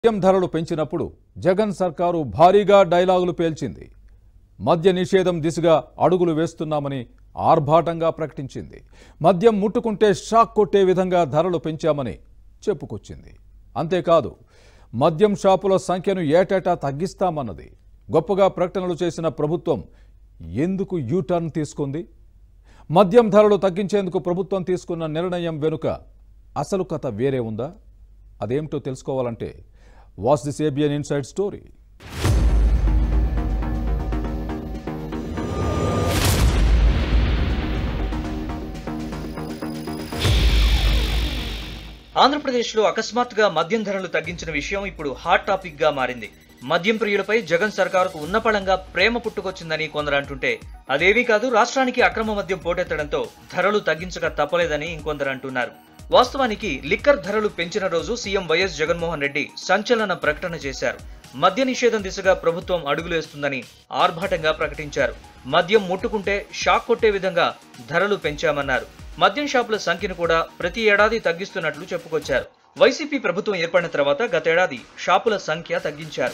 మద్యం ధరలు పెంచినప్పుడు జగన్ సర్కారు భారీగా డైలాగులు పేల్చింది మద్య నిషేధం దిశగా అడుగులు వేస్తున్నామని ఆర్భాటంగా ప్రకటించింది మద్యం ముట్టుకుంటే షాక్ కొట్టే విధంగా ధరలు పెంచామని చెప్పుకొచ్చింది అంతేకాదు మద్యం షాపుల సంఖ్యను ఏటేటా తగ్గిస్తామన్నది గొప్పగా ప్రకటనలు చేసిన ప్రభుత్వం ఎందుకు యూటర్న్ తీసుకుంది మద్యం ధరలు తగ్గించేందుకు ప్రభుత్వం తీసుకున్న నిర్ణయం వెనుక అసలు కథ వేరే ఉందా అదేమిటో తెలుసుకోవాలంటే watch this ABN inside story ఆంధ్రప్రదేశ్లో అకస్మాత్తుగా మద్యం ధరలు తగ్గించిన విషయం ఇప్పుడు హాట్ టాపిక్ గా మారింది మద్యం ప్రియులపై జగన్ సర్కారుకు ఉన్నపళంగా ప్రేమ పుట్టుకొచ్చిందని కొందరు అంటుంటే అదేమీ కాదు రాష్ట్రానికి అక్రమ మద్యం పోటెత్తడంతో ధరలు తగ్గించక తప్పలేదని ఇంకొందరు అంటున్నారు వాస్తవానికి లిక్కర్ ధరలు పెంచిన రోజు సీఎం వైఎస్ జగన్మోహన్ రెడ్డి సంచలన ప్రకటన చేశారు మద్య నిషేధం దిశగా ప్రభుత్వం అడుగులేస్తుందని ఆర్భాటంగా ప్రకటించారు మద్యం ముట్టుకుంటే షాక్ కొట్టే విధంగా ధరలు పెంచామన్నారు మద్యం షాపుల సంఖ్యను కూడా ప్రతి ఏడాది తగ్గిస్తున్నట్లు చెప్పుకొచ్చారు వైసీపీ ప్రభుత్వం ఏర్పడిన తర్వాత గతేడాది షాపుల సంఖ్య తగ్గించారు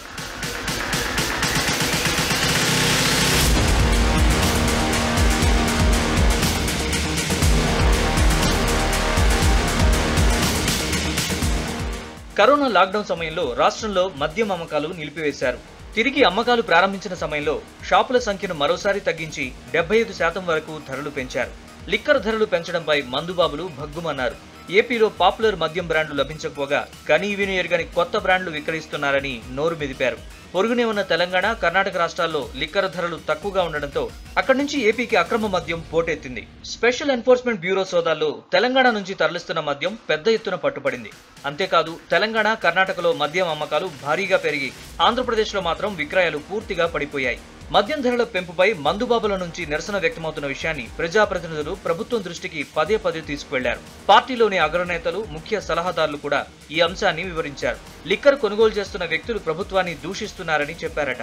కరోనా లాక్డౌన్ సమయంలో రాష్ట్రంలో మద్యం అమ్మకాలు నిలిపివేశారు తిరిగి అమ్మకాలు ప్రారంభించిన సమయంలో షాపుల సంఖ్యను మరోసారి తగ్గించి డెబ్బై ఐదు శాతం వరకు ధరలు పెంచారు లిక్కర్ ధరలు పెంచడంపై మందుబాబులు భగ్గుమన్నారు ఏపీలో పాపులర్ మద్యం బ్రాండ్లు లభించకపోగా కనీ విని ఎరుగని కొత్త బ్రాండ్లు విక్రయిస్తున్నారని నోరు మెదిపారు పొరుగునే ఉన్న తెలంగాణ కర్ణాటక రాష్ట్రాల్లో లిక్కర్ ధరలు తక్కువగా ఉండడంతో అక్కడి నుంచి ఏపీకి అక్రమ మద్యం పోటెత్తింది స్పెషల్ ఎన్ఫోర్స్మెంట్ బ్యూరో సోదాల్లో తెలంగాణ నుంచి తరలిస్తున్న మద్యం పెద్ద ఎత్తున పట్టుపడింది అంతేకాదు తెలంగాణ కర్ణాటకలో మద్యం అమ్మకాలు భారీగా పెరిగి ఆంధ్రప్రదేశ్లో మాత్రం విక్రయాలు పూర్తిగా పడిపోయాయి మద్యం ధరల పెంపుపై మందుబాబుల నుంచి నిరసన వ్యక్తమవుతున్న విషయాన్ని ప్రజాప్రతినిధులు ప్రభుత్వం దృష్టికి పదే పదే తీసుకువెళ్లారు పార్టీలోని అగ్రనేతలు ముఖ్య సలహాదారులు కూడా ఈ అంశాన్ని వివరించారు లిక్కర్ కొనుగోలు చేస్తున్న వ్యక్తులు ప్రభుత్వాన్ని దూషిస్తున్నారని చెప్పారట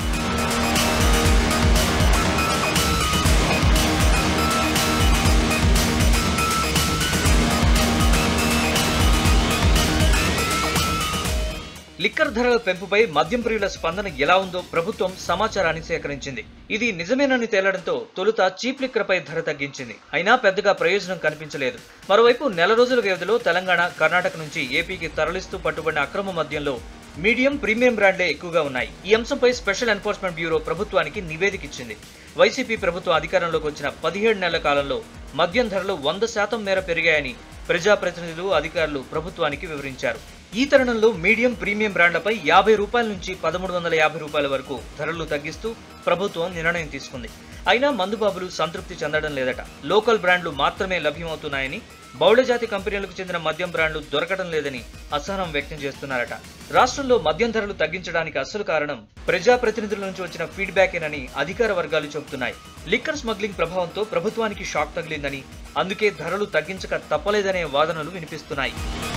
లిక్కర్ ధరల పెంపుపై మద్యం ప్రియుల స్పందన ఎలా ఉందో ప్రభుత్వం సమాచారాన్ని సేకరించింది ఇది నిజమేనని తేలడంతో తొలుత చీప్ లిక్కర్ పై ధర తగ్గించింది అయినా పెద్దగా ప్రయోజనం కనిపించలేదు మరోవైపు నెల రోజుల వ్యవధిలో తెలంగాణ కర్ణాటక నుంచి ఏపీకి తరలిస్తూ పట్టుబడిన అక్రమ మద్యంలో మీడియం ప్రీమియం బ్రాండ్లే ఎక్కువగా ఉన్నాయి ఈ అంశంపై స్పెషల్ ఎన్ఫోర్స్మెంట్ బ్యూరో ప్రభుత్వానికి నివేదిక ఇచ్చింది వైసీపీ ప్రభుత్వం అధికారంలోకి వచ్చిన పదిహేడు నెలల కాలంలో మద్యం ధరలు వంద శాతం మేర పెరిగాయని ప్రజాప్రతినిధులు అధికారులు ప్రభుత్వానికి వివరించారు ఈ తరుణంలో మీడియం ప్రీమియం బ్రాండ్లపై యాభై రూపాయల నుంచి పదమూడు వందల యాభై రూపాయల వరకు ధరలు తగ్గిస్తూ ప్రభుత్వం నిర్ణయం తీసుకుంది అయినా మందుబాబులు సంతృప్తి చెందడం లేదట లోకల్ బ్రాండ్లు మాత్రమే లభ్యమవుతున్నాయని బహుళజాతి కంపెనీలకు చెందిన మద్యం బ్రాండ్లు దొరకడం లేదని అసహనం వ్యక్తం చేస్తున్నారట రాష్ట్రంలో మద్యం ధరలు తగ్గించడానికి అసలు కారణం ప్రజాప్రతినిధుల నుంచి వచ్చిన ఫీడ్బ్యాకేనని అధికార వర్గాలు చెబుతున్నాయి లిక్కర్ స్మగ్లింగ్ ప్రభావంతో ప్రభుత్వానికి షాక్ తగిలిందని అందుకే ధరలు తగ్గించక తప్పలేదనే వాదనలు వినిపిస్తున్నాయి